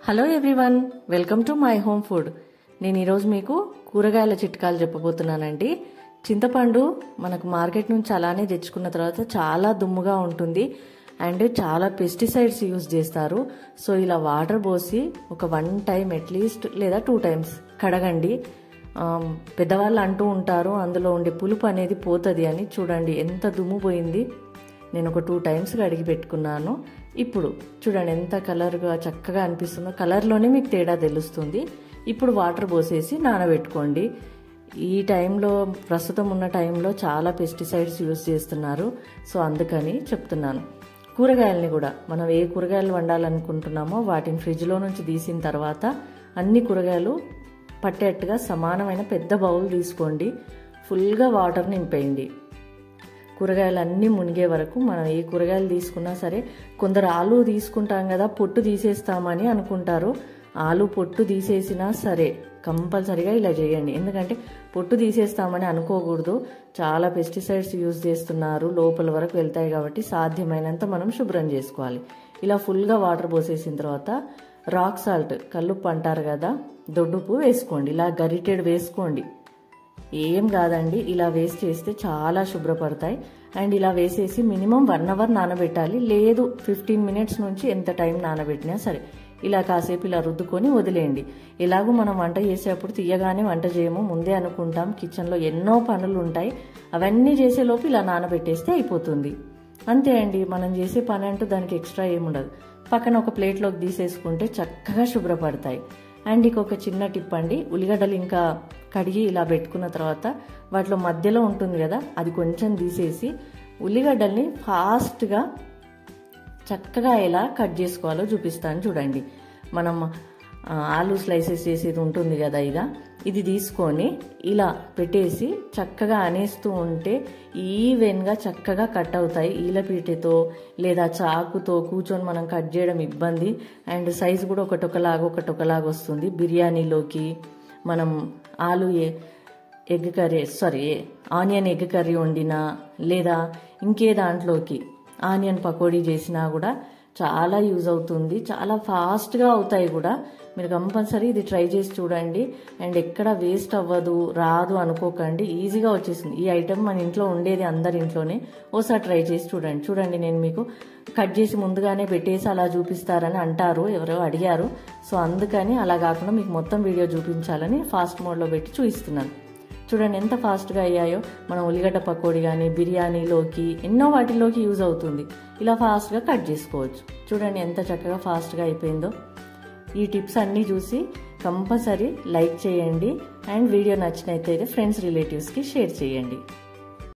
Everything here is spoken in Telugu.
hello everyone welcome to my home food నేను ఈరోజు మీకు కూరగాయల చిట్కాలు చెప్పబోతున్నానండి చింతపండు మనకు మార్కెట్ నుంచి అలానే తెచ్చుకున్న తర్వాత చాలా దుమ్ముగా ఉంటుంది అండ్ చాలా పెస్టిసైడ్స్ యూజ్ చేస్తారు సో ఇలా వాటర్ పోసి ఒక వన్ టైం అట్లీస్ట్ లేదా టూ టైమ్స్ కడగండి ఆమ్, పెద్దవాళ్ళు అంటూ ఉంటారు అందులో ఉండే పులుపు అనేది పోతుంది అని చూడండి ఎంత దుమ్ము పోయింది నేను ఒక టూ టైమ్స్ కడిగి పెట్టుకున్నాను ఇప్పుడు చూడండి ఎంత కలర్గా చక్కగా అనిపిస్తుందో కలర్లోనే మీకు తేడా తెలుస్తుంది ఇప్పుడు వాటర్ పోసేసి నానబెట్టుకోండి ఈ టైంలో ప్రస్తుతం ఉన్న టైంలో చాలా పెస్టిసైడ్స్ యూజ్ చేస్తున్నారు సో అందుకని చెప్తున్నాను కూరగాయలని కూడా మనం ఏ కూరగాయలు వండాలనుకుంటున్నామో వాటిని ఫ్రిడ్జ్లో నుంచి తీసిన తర్వాత అన్ని కూరగాయలు పట్టేట్టుగా సమానమైన పెద్ద బౌల్ తీసుకోండి ఫుల్గా వాటర్ నింపేయండి కూరగాయలు అన్నీ మునిగే వరకు మనం ఏ కూరగాయలు తీసుకున్నా సరే కొందరు ఆలు తీసుకుంటాం కదా పొట్టు తీసేస్తామని అనుకుంటారు ఆలు పొట్టు తీసేసినా సరే కంపల్సరిగా ఇలా చేయండి ఎందుకంటే పొట్టు తీసేస్తామని అనుకోకూడదు చాలా పెస్టిసైడ్స్ యూజ్ చేస్తున్నారు లోపల వరకు వెళ్తాయి కాబట్టి సాధ్యమైనంత మనం శుభ్రం చేసుకోవాలి ఇలా ఫుల్గా వాటర్ పోసేసిన తర్వాత రాక్ సాల్ట్ కల్లుప్పు అంటారు కదా దొడ్డుపు వేసుకోండి ఇలా గరిటెడ్ వేసుకోండి ఏం కాదండి ఇలా వేస్ట్ చేస్తే చాలా శుభ్రపడతాయి అండ్ ఇలా వేసేసి మినిమం వన్ అవర్ నానబెట్టాలి లేదు ఫిఫ్టీన్ మినిట్స్ నుంచి ఎంత టైం నానబెట్టినా సరే ఇలా కాసేపు ఇలా రుద్దుకొని వదిలేయండి ఎలాగో మనం వంట చేసేటప్పుడు తీయగానే వంట చేయము ముందే అనుకుంటాం కిచెన్లో ఎన్నో పనులు ఉంటాయి అవన్నీ చేసేలోపు ఇలా నానబెట్టేస్తే అయిపోతుంది అంతే అండి మనం చేసే పని అంటూ దానికి ఎక్స్ట్రా ఏముండదు పక్కన ఒక ప్లేట్లోకి తీసేసుకుంటే చక్కగా శుభ్రపడతాయి అండ్ ఇంకొక చిన్న టిప్ అండి ఉల్లిగడ్డలు ఇంకా కడిగి ఇలా పెట్టుకున్న తర్వాత వాటిలో మధ్యలో ఉంటుంది కదా అది కొంచెం తీసేసి ఉల్లిగడ్డల్ని ఫాస్ట్గా చక్కగా ఎలా కట్ చేసుకోవాలో చూపిస్తాను చూడండి మనం ఆ, ఆలు స్లైసెస్ చేసేది ఉంటుంది కదా ఇక ఇది తీసుకొని ఇలా పెట్టేసి చక్కగా అనేస్తూ ఉంటే ఈవెన్గా చక్కగా కట్ అవుతాయి ఈలపీటతో లేదా చాకుతో కూర్చొని మనం కట్ చేయడం ఇబ్బంది అండ్ సైజు కూడా ఒకటి ఒకలాగా ఒకటి ఒకలాగా వస్తుంది బిర్యానీలోకి మనం ఆలు ఏ egg curry sorry onion egg curry వండినా లేదా ఇంకే దాంట్లోకి ఆనియన్ పకోడీ చేసినా కూడా చాలా యూజ్ అవుతుంది చాలా ఫాస్ట్గా అవుతాయి కూడా మీరు కంపల్సరీ ఇది ట్రై చేసి చూడండి అండ్ ఎక్కడ వేస్ట్ అవ్వదు రాదు అనుకోకండి ఈజీగా వచ్చేసింది ఈ ఐటెం మన ఇంట్లో ఉండేది అందరి ఇంట్లోనే ఓసారి ట్రై చేసి చూడండి చూడండి నేను మీకు కట్ చేసి ముందుగానే పెట్టేసి అలా చూపిస్తారని అంటారు ఎవరో అడిగారు సో అందుకని అలా కాకుండా మీకు మొత్తం వీడియో చూపించాలని ఫాస్ట్ మోడ్లో పెట్టి చూపిస్తున్నాను చూడండి ఎంత ఫాస్ట్గా అయ్యాయో మనం ఉల్లిగడ్డ పకోడీ కానీ బిర్యానీలోకి ఎన్నో వాటిలోకి యూజ్ అవుతుంది ఇలా ఫాస్ట్గా కట్ చేసుకోవచ్చు చూడండి ఎంత చక్కగా ఫాస్ట్గా అయిపోయిందో ఈ టిప్స్ అన్నీ చూసి కంపల్సరీ లైక్ చేయండి అండ్ వీడియో నచ్చినట్టయితే ఫ్రెండ్స్ రిలేటివ్స్కి షేర్ చేయండి